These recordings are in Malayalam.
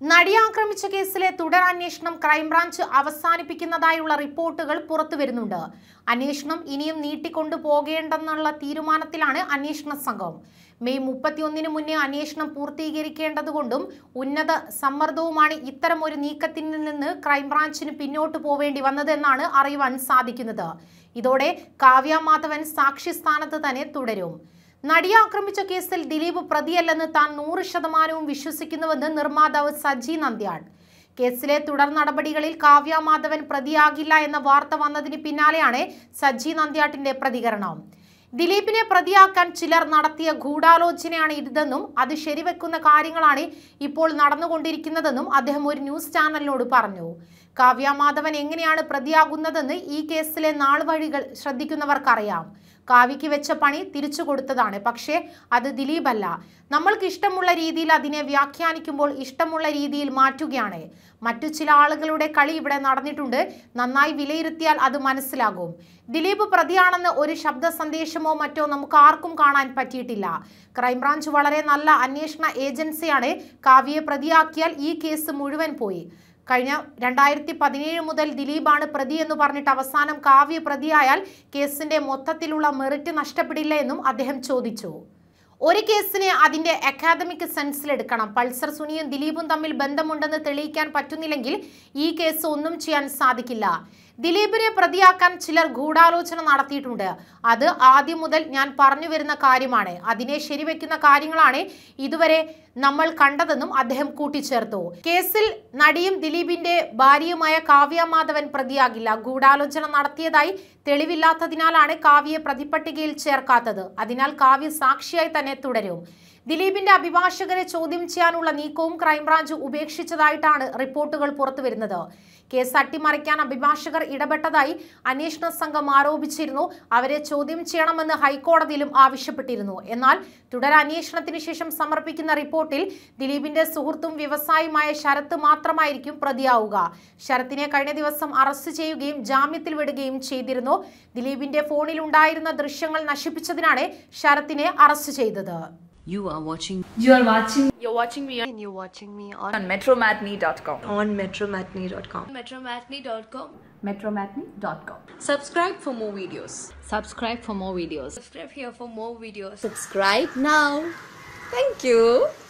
നടിയെ ആക്രമിച്ച കേസിലെ തുടർ അന്വേഷണം ക്രൈംബ്രാഞ്ച് അവസാനിപ്പിക്കുന്നതായുള്ള റിപ്പോർട്ടുകൾ പുറത്തു വരുന്നുണ്ട് അന്വേഷണം ഇനിയും നീട്ടിക്കൊണ്ടു പോകേണ്ടെന്നുള്ള തീരുമാനത്തിലാണ് അന്വേഷണ സംഘം മെയ് മുപ്പത്തിയൊന്നിന് മുന്നേ അന്വേഷണം പൂർത്തീകരിക്കേണ്ടതുകൊണ്ടും ഉന്നത സമ്മർദ്ദവുമാണ് ഇത്തരം ഒരു നീക്കത്തിൽ നിന്ന് ക്രൈംബ്രാഞ്ചിന് പിന്നോട്ട് പോവേണ്ടി വന്നതെന്നാണ് അറിയുവാൻ സാധിക്കുന്നത് ഇതോടെ കാവ്യ മാധവൻ സാക്ഷി സ്ഥാനത്ത് തന്നെ തുടരും നടിയെ ആക്രമിച്ച കേസിൽ ദിലീപ് പ്രതിയല്ലെന്ന് താൻ നൂറ് ശതമാനവും വിശ്വസിക്കുന്നുവെന്ന് നിർമ്മാതാവ് സജി നന്ദ്യാട് കേസിലെ തുടർ നടപടികളിൽ കാവ്യ മാധവൻ പ്രതിയാകില്ല എന്ന വാർത്ത വന്നതിന് പിന്നാലെയാണ് സജി നന്ദ്യാട്ടിന്റെ പ്രതികരണം ദിലീപിനെ പ്രതിയാക്കാൻ ചിലർ നടത്തിയ ഗൂഢാലോചനയാണ് ഇതെന്നും അത് ശരിവെക്കുന്ന കാര്യങ്ങളാണ് ഇപ്പോൾ നടന്നുകൊണ്ടിരിക്കുന്നതെന്നും അദ്ദേഹം ഒരു ന്യൂസ് ചാനലിനോട് പറഞ്ഞു കാവ്യ മാധവൻ എങ്ങനെയാണ് പ്രതിയാകുന്നതെന്ന് ഈ കേസിലെ നാൾവഴികൾ ശ്രദ്ധിക്കുന്നവർക്കറിയാം കാവ്യയ്ക്ക് വെച്ച പണി തിരിച്ചു കൊടുത്തതാണ് പക്ഷേ അത് ദിലീപല്ല നമ്മൾക്ക് ഇഷ്ടമുള്ള രീതിയിൽ അതിനെ വ്യാഖ്യാനിക്കുമ്പോൾ ഇഷ്ടമുള്ള രീതിയിൽ മാറ്റുകയാണ് മറ്റു ചില ആളുകളുടെ കളി ഇവിടെ നടന്നിട്ടുണ്ട് നന്നായി വിലയിരുത്തിയാൽ അത് മനസ്സിലാകും ദിലീപ് പ്രതിയാണെന്ന് ഒരു ശബ്ദ സന്ദേശമോ മറ്റോ നമുക്ക് ആർക്കും കാണാൻ പറ്റിയിട്ടില്ല ക്രൈംബ്രാഞ്ച് വളരെ നല്ല അന്വേഷണ ഏജൻസിയാണ് കാവ്യയെ പ്രതിയാക്കിയാൽ ഈ കേസ് മുഴുവൻ പോയി കഴിഞ്ഞ രണ്ടായിരത്തി പതിനേഴ് മുതൽ ദിലീപാണ് പ്രതി എന്ന് പറഞ്ഞിട്ട് അവസാനം കാവ്യ പ്രതിയായാൽ കേസിന്റെ മൊത്തത്തിലുള്ള മെറിറ്റ് നഷ്ടപ്പെടില്ല എന്നും അദ്ദേഹം ചോദിച്ചു ഒരു കേസിനെ അതിന്റെ അക്കാദമിക് സെൻസിലെടുക്കണം പൾസർ സുനിയും ദിലീപും തമ്മിൽ ബന്ധമുണ്ടെന്ന് തെളിയിക്കാൻ പറ്റുന്നില്ലെങ്കിൽ ഈ കേസ് ഒന്നും ചെയ്യാൻ സാധിക്കില്ല ദിലീപിനെ പ്രതിയാക്കാൻ ചിലർ ഗൂഢാലോചന നടത്തിയിട്ടുണ്ട് അത് ആദ്യം മുതൽ ഞാൻ പറഞ്ഞു വരുന്ന കാര്യമാണ് അതിനെ ശരിവെക്കുന്ന കാര്യങ്ങളാണ് ഇതുവരെ നമ്മൾ കണ്ടതെന്നും അദ്ദേഹം കൂട്ടിച്ചേർത്തു കേസിൽ നടിയും ദിലീപിന്റെ ഭാര്യയുമായ കാവ്യ മാധവൻ പ്രതിയാകില്ല ഗൂഢാലോചന നടത്തിയതായി തെളിവില്ലാത്തതിനാലാണ് കാവ്യയെ പ്രതിപട്ടികയിൽ ചേർക്കാത്തത് അതിനാൽ കാവ്യ സാക്ഷിയായി തന്നെ തുടരും ദിലീപിന്റെ അഭിഭാഷകരെ ചോദ്യം ചെയ്യാനുള്ള നീക്കവും ക്രൈംബ്രാഞ്ച് ഉപേക്ഷിച്ചതായിട്ടാണ് റിപ്പോർട്ടുകൾ പുറത്തുവരുന്നത് കേസ് അട്ടിമറിക്കാൻ അഭിഭാഷകർ ഇടപെട്ടതായി അന്വേഷണ സംഘം ആരോപിച്ചിരുന്നു അവരെ ചോദ്യം ചെയ്യണമെന്ന് ഹൈക്കോടതിയിലും ആവശ്യപ്പെട്ടിരുന്നു എന്നാൽ തുടർ അന്വേഷണത്തിന് ശേഷം സമർപ്പിക്കുന്ന റിപ്പോർട്ടിൽ ദിലീപിന്റെ സുഹൃത്തും വ്യവസായിയുമായ ശരത്ത് മാത്രമായിരിക്കും പ്രതിയാവുക ശരത്തിനെ കഴിഞ്ഞ ദിവസം അറസ്റ്റ് ചെയ്യുകയും ജാമ്യത്തിൽ വിടുകയും ചെയ്തിരുന്നു ദിലീപിന്റെ ഫോണിൽ ഉണ്ടായിരുന്ന ദൃശ്യങ്ങൾ നശിപ്പിച്ചതിനാണ് ശരത്തിനെ അറസ്റ്റ് ചെയ്തത് You are watching You are watching You're watching me on, and you're watching me on, on metromatney.com. on metromatney.com. metromatney.com. metromatney.com. Subscribe for more videos. Subscribe for more videos. Subscribe here for more videos. Subscribe now. Thank you.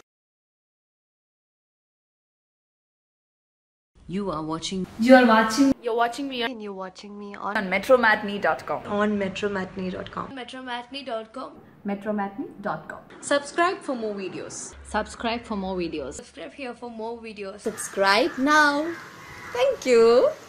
You are watching You are watching You're watching me on, And you're watching me on, on metromatney.com. on metromatney.com. metromatney.com. metromatney.com. Subscribe for more videos. Subscribe for more videos. Subscribe here for more videos. Subscribe now. Thank you.